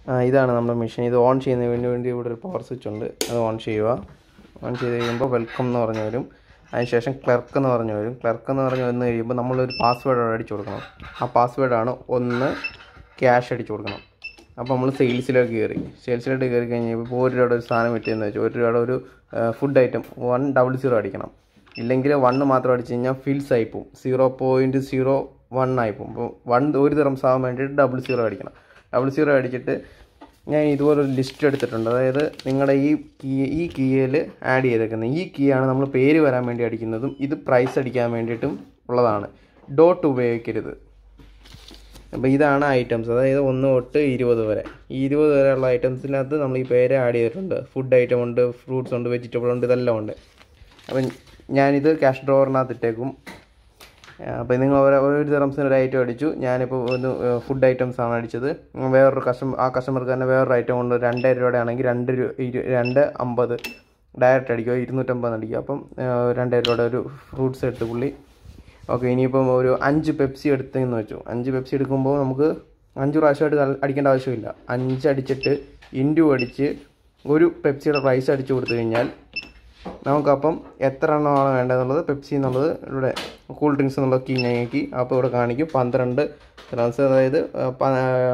ആ, ഇതാണ് നമ്മുടെ മെഷീൻ ഇത് ഓൺ ചെയ്യുന്നതിന് വേണ്ടി ഇവിടെ ഒരു പവർ സ്വിച്ച് ഉണ്ട് അത് ഓൺ ചെയ്യുക ഓൺ ചെയ്ത് കഴിയുമ്പോൾ വെൽക്കം എന്ന് പറഞ്ഞു വരും അതിനുശേഷം ക്ലർക്ക് എന്ന് പറഞ്ഞു വരും ക്ലർക്ക് എന്ന് പറഞ്ഞ് വന്ന് കഴിയുമ്പോൾ നമ്മളൊരു പാസ്വേഡ് അടിച്ചു കൊടുക്കണം ആ പാസ്വേഡാണ് ഒന്ന് ക്യാഷ് അടിച്ചു കൊടുക്കണം അപ്പോൾ നമ്മൾ സെയിൽസിലേക്ക് കയറി സെയിൽസിലോട്ട് കയറി കഴിഞ്ഞപ്പോൾ ഇപ്പോൾ ഒരു രൂപയുടെ ഒരു സാധനം വിറ്റതെന്ന് വെച്ചാൽ ഒരു രൂപയുടെ ഒരു food item one double zero അടിക്കണം ഇല്ലെങ്കിൽ വണ്ണ് മാത്രം അടിച്ചു കഴിഞ്ഞാൽ ഫിൽസ് ആയി പോകും സീറോ പോയിൻറ്റ് സീറോ വൺ ആയി പോകും അപ്പോൾ വൺ ഒരു ദിറംസ് ആവാൻ വേണ്ടിയിട്ട് ഡബിൾ സീറോ അടിക്കണം ഡബിൾ സീറോ അടിച്ചിട്ട് ഞാൻ ഇതുപോലെ ഒരു ലിസ്റ്റ് എടുത്തിട്ടുണ്ട് അതായത് നിങ്ങളുടെ ഈ കീ ഈ കീയിൽ ആഡ് ചെയ്തേക്കുന്നത് ഈ കീ ആണ് നമ്മൾ പേര് വരാൻ വേണ്ടി അടിക്കുന്നതും ഇത് പ്രൈസ് അടിക്കാൻ വേണ്ടിയിട്ടും ഉള്ളതാണ് ഡോട്ട് ഉപയോഗിക്കരുത് അപ്പോൾ ഇതാണ് ഐറ്റംസ് അതായത് ഒന്ന് തൊട്ട് ഇരുപത് വരെ ഈ ഇരുപത് വരെയുള്ള ഐറ്റംസിനകത്ത് നമ്മൾ ഈ പേര് ആഡ് ചെയ്തിട്ടുണ്ട് ഫുഡ് ഐറ്റം ഉണ്ട് ഫ്രൂട്ട്സ് ഉണ്ട് വെജിറ്റബിൾ ഉണ്ട് ഇതെല്ലാം ഉണ്ട് അപ്പം ഞാനിത് ക്യാഷ് ഡ്രോവറിനകത്ത് ഇട്ടേക്കും അപ്പോൾ നിങ്ങൾ ഓരോ ഒരു ദിറംസിന് ഒരു ഐറ്റം അടിച്ചു ഞാനിപ്പോൾ ഒന്ന് ഫുഡ് ഐറ്റംസ് ആണ് അടിച്ചത് വേറൊരു കസ്റ്റമർ ആ കസ്റ്റമർക്ക് തന്നെ വേറൊരു ഐറ്റം കൊണ്ട് രണ്ടായിരം രൂപയുടെ ആണെങ്കിൽ രണ്ട് രൂ ഇരു രണ്ട് അമ്പത് ഡയറക്റ്റ് അടിക്കുക ഇരുന്നൂറ്റമ്പത് അടിക്കുക അപ്പം ആ, രണ്ടായിരം രൂപയുടെ ഒരു ഫ്രൂട്ട്സ് എടുത്ത് പുള്ളി ഓക്കെ ഇനിയിപ്പം ഒരു അഞ്ച് പെപ്സി എടുത്തെന്ന് വെച്ചു അഞ്ച് പെപ്സി എടുക്കുമ്പോൾ നമുക്ക് അഞ്ച് പ്രാവശ്യമായിട്ട് കൾ- അടിക്കേണ്ട ആവശ്യമില്ല അഞ്ച് അടിച്ചിട്ട് ഇൻറ്റു അടിച്ച് ഒരു പെപ്സിയുടെ പ്രൈസ് അടിച്ചു കൊടുത്തു കഴിഞ്ഞാൽ നമുക്കപ്പം എത്ര എണ്ണമാണ് വേണ്ടതെന്നുള്ളത് പെപ്സി എന്നുള്ളത് ഇവിടെ കൂൾ ഡ്രിങ്ക്സ് എന്നുള്ള കീ ഞങ്ങൾക്ക് അപ്പോൾ ഇവിടെ കാണിക്കും പന്ത്രണ്ട് ഗ്രാംസ് അതായത് ആ, പ-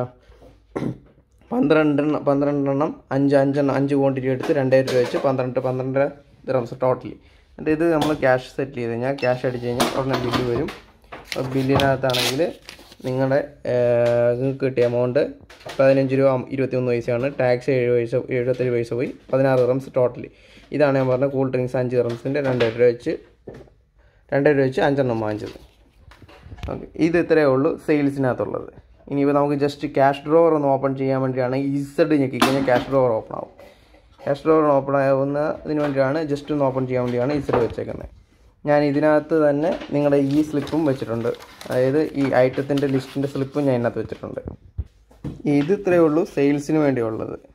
പന്ത്രണ്ടെണ്ണം പന്ത്രണ്ടെണ്ണം അഞ്ച് അഞ്ചെണ്ണം അഞ്ച് ക്വാണ്ടിറ്റി എടുത്ത് രണ്ടായിരം രൂപ വെച്ച് പന്ത്രണ്ട് പന്ത്രണ്ട് ദ്രംസ് ടോട്ടലി എന്നിട്ട് ഇത് നമ്മൾ ക്യാഷ് സെറ്റ് ചെയ്ത് കഴിഞ്ഞാൽ ക്യാഷ് അടിച്ച് കഴിഞ്ഞാൽ ഉടനെ ബില്ല് വരും അപ്പോൾ ബില്ലിനകത്താണെങ്കിൽ നിങ്ങളുടെ നിങ്ങൾക്ക് കിട്ടിയ എമൗണ്ട് പതിനഞ്ച് രൂപ ഇരുപത്തിയൊന്ന് പൈസയാണ് ടാക്സ് ഏഴ് പൈസ എഴുപത്തേഴ് പൈസ പോയി പതിനാറ് റംസ് ടോട്ടലി ഇതാണ് ഞാൻ പറഞ്ഞ കൂൾ ഡ്രിങ്ക്സ് അഞ്ച് റംസിൻ്റെ രണ്ടായിരം രൂപ വെച്ച് രണ്ടായിരം രൂപ വെച്ച് അഞ്ചെണ്ണം വാങ്ങിച്ചത് ഓക്കെ ഇത് ഇത്രയേ ഉള്ളൂ സെയിൽസിനകത്തുള്ളത് ഇനിയിപ്പോൾ നമുക്ക് ജസ്റ്റ് ക്യാഷ് ഡ്രോവർ ഒന്ന് ഓപ്പൺ ചെയ്യാൻ വേണ്ടിയാണ് ഇസഡ് ഞെക്കി കഴിഞ്ഞാൽ ക്യാഷ് ഡ്രോവർ ഓപ്പൺ ആവും ക്യാഷ് ഡ്രോവർ ഓപ്പൺ ആവുന്ന ഇതിന് വേണ്ടിയാണ് ജസ്റ്റ് ഒന്ന് ഓപ്പൺ ചെയ്യാൻ വേണ്ടിയാണ് ഇസഡ് വെച്ചേക്കുന്നത് ഞാൻ ഇതിനകത്ത് തന്നെ നിങ്ങളുടെ ഈ സ്ലിപ്പും വെച്ചിട്ടുണ്ട് അതായത് ഈ ഐറ്റത്തിൻ്റെ ലിസ്റ്റിൻ്റെ സ്ലിപ്പും ഞാൻ ഇതിനകത്ത് വെച്ചിട്ടുണ്ട് ഇത് ഇത്രയേ ഉള്ളൂ സെയിൽസിന് വേണ്ടിയുള്ളത്